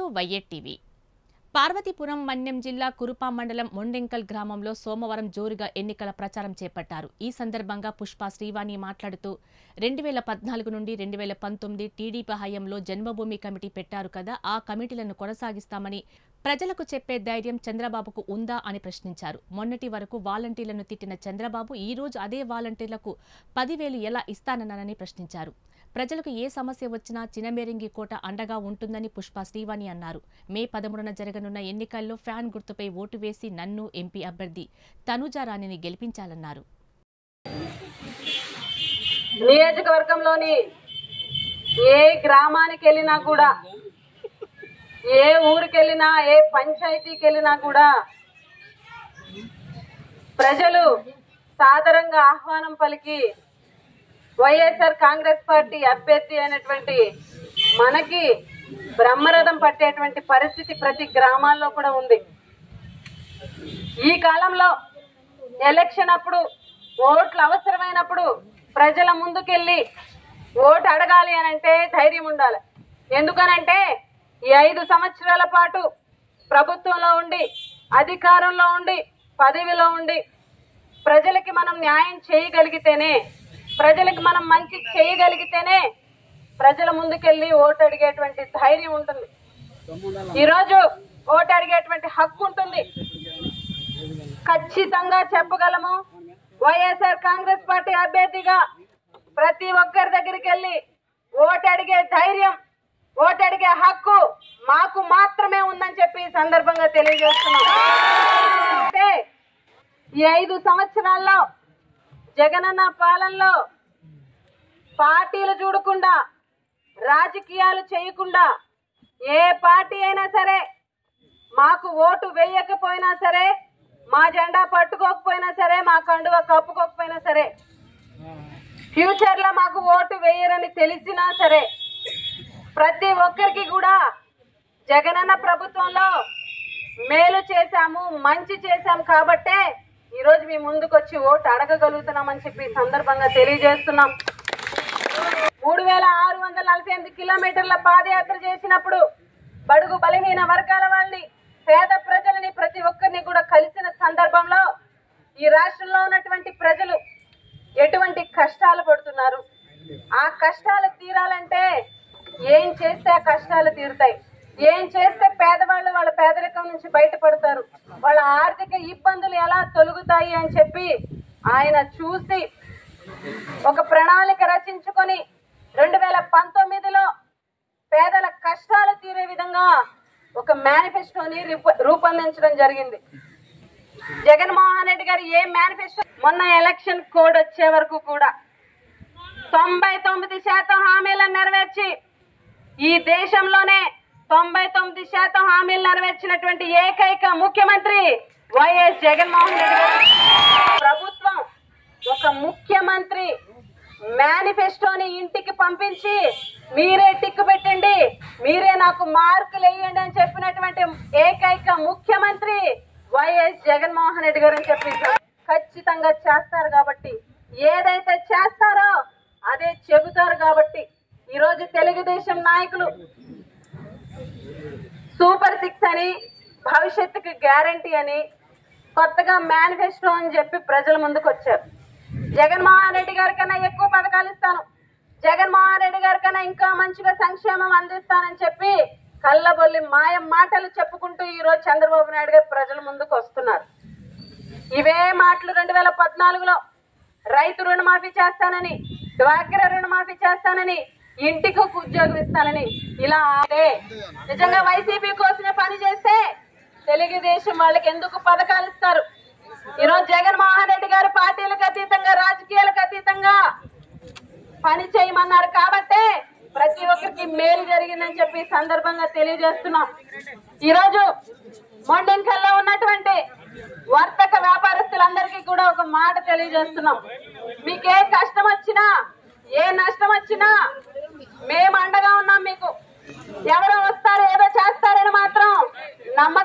వైఎట్ TV Parvathipuram మన్యం జిల్లా కురుపా మండలం మొండెంకల్ గ్రామంలో సోమవారం జోరుగా ఎన్నికల ప్రచారం చేపట్టారు ఈ సందర్భంగా పుష్ప శ్రీవాణి మాట్లాడుతూ రెండు వేల పద్నాలుగు నుండి రెండు వేల పంతొమ్మిది టీడీపీ హయాంలో జన్మభూమి కమిటీ పెట్టారు కదా ఆ కమిటీలను కొనసాగిస్తామని ప్రజలకు చెప్పే ధైర్యం చంద్రబాబుకు ఉందా అని ప్రశ్నించారు మొన్నటి వరకు వాలంటీర్లను తిట్టిన చంద్రబాబు ఈ రోజు అదే వాలంటీర్లకు పదివేలు ఎలా ఇస్తానన్నానని ప్రశ్నించారు ప్రజలకు ఏ సమస్య వచ్చినా చినమేరింగి కోట అండగా ఉంటుందని పుష్ప శ్రీవాణి అన్నారు మే పదమూడున జరగనున్న ఎన్నికల్లో ఫ్యాన్ గుర్తుపై ఓటు వేసి నన్ను ఎంపీ అభ్యర్థి తనుజారాణిని గెలిపించాలన్నారు నియోజకవర్గంలోని ఏ గ్రామానికి వెళ్ళినా కూడా ఏ ఊరికి వెళ్ళినా ఏ పంచాయతీకి వెళ్ళినా కూడా ప్రజలు సాదరంగా ఆహ్వానం పలికి వైఎస్ఆర్ కాంగ్రెస్ పార్టీ అభ్యర్థి అయినటువంటి మనకి బ్రహ్మరథం పట్టేటువంటి పరిస్థితి ప్రతి గ్రామాల్లో కూడా ఉంది ఈ కాలంలో ఎలక్షన్ అప్పుడు ఓట్లు అవసరమైనప్పుడు ప్రజల ముందుకెళ్ళి ఓటు అడగాలి అని అంటే ధైర్యం ఉండాలి ఎందుకనంటే ఈ ఐదు సంవత్సరాల పాటు ప్రభుత్వంలో ఉండి అధికారంలో ఉండి పదవిలో ఉండి ప్రజలకి మనం న్యాయం చేయగలిగితేనే ప్రజలకి మనం మంచి చేయగలిగితేనే ప్రజల ముందుకెళ్ళి ఓటు అడిగేటువంటి ధైర్యం ఉంటుంది ఈరోజు ఓటు అడిగేటువంటి హక్కు ఉంటుంది ఖచ్చితంగా చెప్పగలము వైఎస్ఆర్ కాంగ్రెస్ పార్టీ అభ్యర్థిగా ప్రతి ఒక్కరి దగ్గరికి వెళ్ళి ఓటు అడిగే ధైర్యం ఓటు అడిగే హక్కు మాకు మాత్రమే ఉందని చెప్పి ఈ సందర్భంగా తెలియజేస్తున్నాం అంటే ఈ ఐదు సంవత్సరాల్లో జగనన్న పాలనలో పార్టీలు చూడకుండా రాజకీయాలు చేయకుండా ఏ పార్టీ అయినా సరే మాకు ఓటు వేయకపోయినా సరే మా జెండా పట్టుకోకపోయినా సరే మా కండువ కప్పుకోకపోయినా సరే ఫ్యూచర్ లో మాకు ఓటు వేయరని తెలిసినా సరే ప్రతి ఒక్కరికి కూడా జగనన్న ప్రభుత్వంలో మేలు చేశాము మంచి చేశాం కాబట్టే ఈరోజు మీ ముందుకు వచ్చి ఓటు అడగగలుగుతున్నామని చెప్పి ఈ సందర్భంగా తెలియజేస్తున్నాం మూడు వేల ఆరు వందల నలభై ఎనిమిది కిలోమీటర్ల పాదయాత్ర చేసినప్పుడు బడుగు బలహీన వర్గాల వాళ్ళని పేద ప్రజలని ప్రతి ఒక్కరిని కూడా కలిసిన సందర్భంలో ఈ రాష్ట్రంలో ఉన్నటువంటి ప్రజలు ఎటువంటి కష్టాలు పడుతున్నారు ఆ కష్టాలు తీరాలంటే ఏం చేస్తే ఆ కష్టాలు తీరుతాయి ఏం చేస్తే పేదవాళ్ళు వాళ్ళ పేదరికం నుంచి బయటపడతారు వాళ్ళ ఆర్థిక ఇబ్బందులు ఎలా తొలుగుతాయి అని చెప్పి ఆయన చూసి ఒక ప్రణాళిక రచించుకొని రెండు వేల పంతొమ్మిదిలో పేదల కష్టాలు తీరే విధంగా ఒక మేనిఫెస్టోని రూప- రూపొందించడం జరిగింది జగన్మోహన్ రెడ్డి గారు ఏ మేనిఫెస్టో మొన్న ఎలక్షన్ కోడ్ వచ్చే వరకు కూడా తొంభై తొమ్మిది శాతం హామీలను నెరవేర్చి ఈ దేశంలోనే తొంభై తొమ్మిది శాతం హామీలు నెరవేర్చినటువంటి ఏకైక ముఖ్యమంత్రి వైఎస్ జగన్మోహన్ రెడ్డి గారు ప్రభుత్వం ఒక ముఖ్యమంత్రి మేనిఫెస్టోని ఇంటికి పంపించి మీరే టిక్కు పెట్టండి మీరే నాకు మార్కులు వేయండి అని చెప్పినటువంటి ఏకైక ముఖ్యమంత్రి వైఎస్ జగన్మోహన్ రెడ్డి గారు అని చెప్పి ఖచ్చితంగా చేస్తారు కాబట్టి ఏదైతే చేస్తారో అదే చెబుతారు కాబట్టి ఈరోజు తెలుగుదేశం నాయకులు సూపర్ సిక్స్ అని భవిష్యత్తుకి గ్యారంటీ అని కొత్తగా మేనిఫెస్టో అని చెప్పి ప్రజల ముందుకు వచ్చారు జగన్మోహన్ రెడ్డి గారి కన్నా ఎక్కువ పథకాలు ఇస్తాను జగన్మోహన్ రెడ్డి గారి కన్నా ఇంకా మంచిగా సంక్షేమం అందిస్తానని చెప్పి కళ్ళబొల్లి మాయం మాటలు చెప్పుకుంటూ ఈ రోజు చంద్రబాబు నాయుడు గారు ప్రజల ముందుకు వస్తున్నారు ఇవే మాటలు రెండు వేల పద్నాలుగులో రైతు రుణమాఫీ చేస్తానని డ్వాక్రా రుణమాఫీ చేస్తానని ఇంటికి ఒక ఉద్యోగం ఇస్తానని ఇలా అంటే నిజంగా వైసీపీ కోసమే పని చేస్తే తెలుగుదేశం వాళ్ళకి ఎందుకు పథకాలు ఇస్తారు ఈరోజు జగన్మోహన్ రెడ్డి గారు పార్టీలకు అతీతంగా రాజకీయాలకు అతీతంగా పని చేయమన్నారు కాబట్టే ప్రతి ఒక్కరికి మేలు జరిగిందని చెప్పి ఈ సందర్భంగా తెలియజేస్తున్నాం ఈరోజు మొండెంకల్లో ఉన్నటువంటి వర్తక వ్యాపారస్తులందరికీ కూడా ఒక మాట తెలియజేస్తున్నాం మీకు ఏ కష్టం వచ్చినా ఏ నష్టం వచ్చినా మేము అండగా ఉన్నాం మీకు ఎవరో వస్తారు ఏదో చేస్తారని మాత్రం నమ్మకం